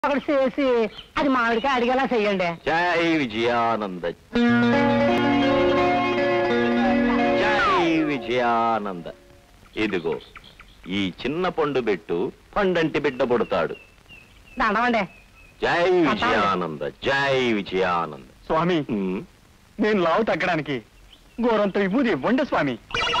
ఒకటి చేసి అది మామిడికాయ అడిగేలా చెయ్యండి జై విజయానంద జై విజయానంద ఇదిగో ఈ చిన్న పండు పెట్టు పండంటి బిడ్డ పుడతాడు దండమండి జై విజయానంద జై విజయానంద స్వామి ఉమ్, నేను లావు తగ్గడానికి గోరంత విభూది ఇవ్వండి స్వామి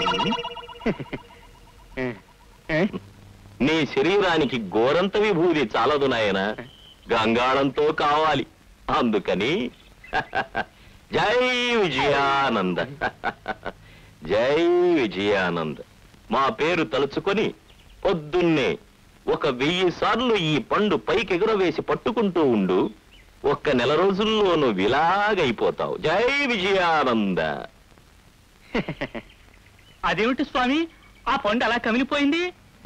ఏ, ఏ, నీ శరీరానికి గోరంత విభూది చాలదు నాయన గంగాళంతో కావాలి అందుకని జై విజయానంద జై విజయానంద మా పేరు తలుచుకొని పొద్దున్నే ఒక వెయ్యి సార్లు ఈ పండు పైకి ఎగురవేసి పట్టుకుంటూ ఉండు ఒక్క నెల రోజుల్లో నువ్వు ఇలాగైపోతావు జై విజయానంద అదేమిటి స్వామి ఆ పండు అలా కమిలిపోయింది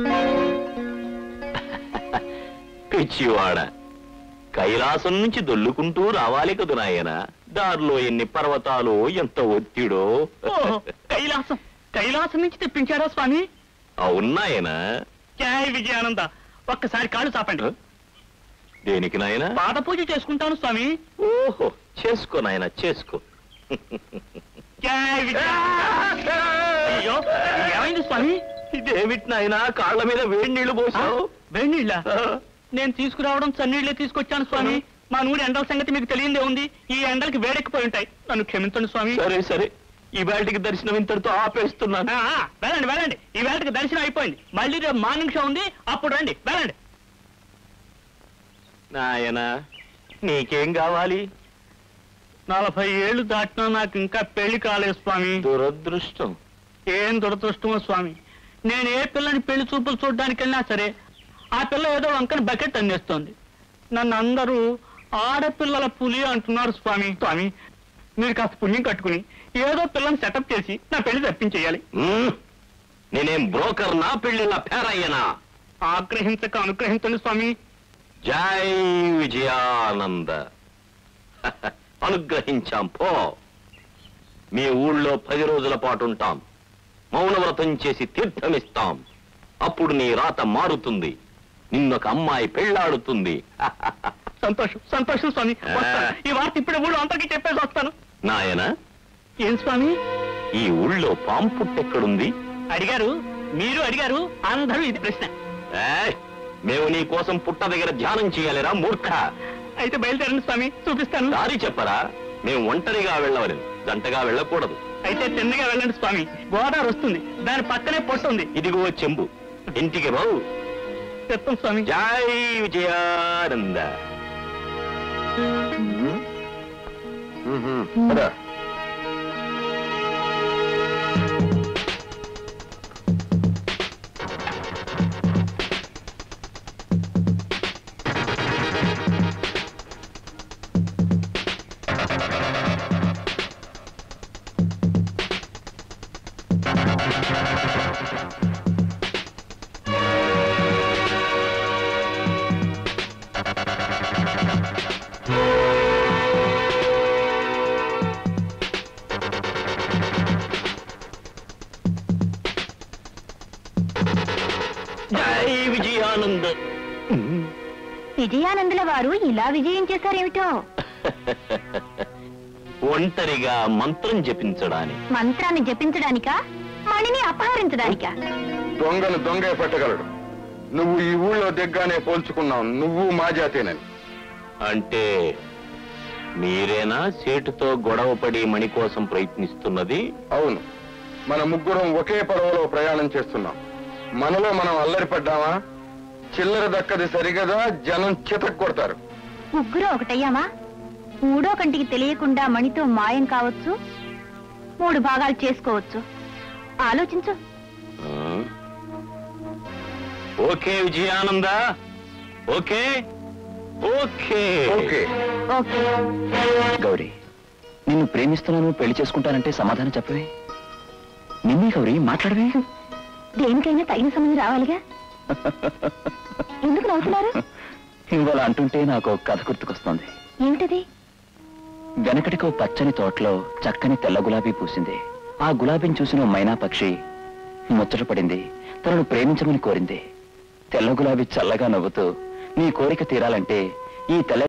పిచ్చివాడ కైలాసం నుంచి దొల్లుకుంటూ రావాలి కదు నాయన దారిలో ఎన్ని పర్వతాలు ఎంత ఒత్తిడో ఓహో, కైలాసం కైలాసం నుంచి తెప్పించారా స్వామి అవునాయన జై విజయానంద ఒక్కసారి కాళ్ళు చాపండి దేనికి నాయన పాద పూజ చేసుకుంటాను స్వామి ఓహో చేసుకో నాయన చేసుకో జై విజయానంద అయ్యో ఏమైంది స్వామి ఇదేమిటి నాయన కాళ్ళ మీద వేడి నీళ్లు పోసావు వేణీళ్ళ నేను తీసుకురావడం చన్నీళ్లే తీసుకొచ్చాను స్వామి మా నూరి ఎండల సంగతి మీకు తెలియందే ఉంది ఈ ఎండలకి వేడెక్కిపోయి ఉంటాయి నన్ను క్షమించండి స్వామి సరే సరే ఈ వేళటికి దర్శనం ఇంతటితో ఆపేస్తున్నాను ఆ, ఆ, వెళ్ళండి వెళ్ళండి ఈ వేళకి దర్శనం అయిపోయింది మళ్ళీ రేపు మార్నింగ్ షో ఉంది అప్పుడు రండి వెళ్ళండి నాయన నీకేం కావాలి నలభై ఏళ్ళు దాటినా నాకు ఇంకా పెళ్లి కాలేదు స్వామి దురదృష్టం ఏం దురదృష్టమో స్వామి నేను ఏ పిల్లని పెళ్లి చూపులు చూడడానికి వెళ్ళినా సరే ఆ పిల్ల ఏదో వంకని బకెట్ అందిస్తోంది నన్ను అందరూ ఆడపిల్లల పులి అంటున్నారు స్వామి స్వామి మీరు కాస్త పుణ్యం కట్టుకుని ఏదో పిల్లని సెటప్ చేసి నా పెళ్లి తప్పించేయాలి ఉమ్, నేనేం బ్రోకర్ నా పెళ్లిళ్ళ పేరయ్యనా ఆగ్రహించక అనుగ్రహించండి స్వామి జై విజయానంద అనుగ్రహించాం పో మీ ఊళ్ళో పది రోజుల పాటు ఉంటాం మౌనవ్రతం చేసి తీర్థమిస్తాం అప్పుడు నీ రాత మారుతుంది నిన్నొక అమ్మాయి పెళ్ళాడుతుంది సంతోషం సంతోషం స్వామి వస్తాను. ఈ వార్త ఇప్పుడే ఊళ్ళో అందరికీ చెప్పేసి వస్తాను నాయన ఏం స్వామి ఈ ఊళ్ళో పాము పుట్టెక్కడుంది అడిగారు మీరు అడిగారు అందరూ ఇది ప్రశ్న ఏయ్, మేము నీ కోసం పుట్ట దగ్గర ధ్యానం చేయాలిరా మూర్ఖ అయితే బయలుదేరండి స్వామి చూపిస్తాను దారి చెప్పరా మేము ఒంటరిగా వెళ్ళవలేదు జంటగా వెళ్ళకూడదు అయితే తిన్నగా వెళ్ళండి స్వామి గోదావరి వస్తుంది దాని పక్కనే పొట్టు ఉంది ఇదిగో చెంబు ఇంటికి బావు చెప్తాం స్వామి జై విజయానంద జై విజయానంద విజయానందుల వారు ఇలా విజయం చేశారేమిటో ఒంటరిగా మంత్రం జపించడానికి మంత్రాన్ని జపించడానికా మణిని అపహరించడానికా దొంగను దొంగే పట్టగలడు నువ్వు ఈ ఊళ్ళో దిగ్గానే పోల్చుకున్నావు నువ్వు మా జాతేనని అంటే మీరేనా సేటుతో గొడవ పడి మణి కోసం ప్రయత్నిస్తున్నది అవును మన ముగ్గురం ఒకే పడవలో ప్రయాణం చేస్తున్నాం మనలో మనం అల్లరి పడ్డామా చిల్లర దక్కది సరిగదా జనం చితక్ కొడతారు ముగ్గురు ఒకటయ్యామా మూడో కంటికి తెలియకుండా మణితో మాయం కావచ్చు మూడు భాగాలు చేసుకోవచ్చు ఆలోచించు ఆ? Okay Vijayananda okay okay okay okay Gauri నిన్ను ప్రేమిస్తున్నాను పెళ్లి చేసుకుంటానంటే సమాధానం చెప్పవే నిన్నే గౌరీ మాట్లాడవే దేనికైనా తగిన సమయం రావాలిగా ఎందుకు నవ్వుతున్నారు ఇవాళ అంటుంటే నాకు ఒక కథ గుర్తుకొస్తుంది ఏమిటది వెనకటికో పచ్చని తోటలో చక్కని తెల్ల గులాబీ పూసింది ఆ గులాబీని చూసిన ఓ మైనా పక్షి ముచ్చట పడింది తనను ప్రేమించమని కోరింది తెల్ల గులాబీ చల్లగా నవ్వుతూ నీ కోరిక తీరాలంటే ఈ తెల్ల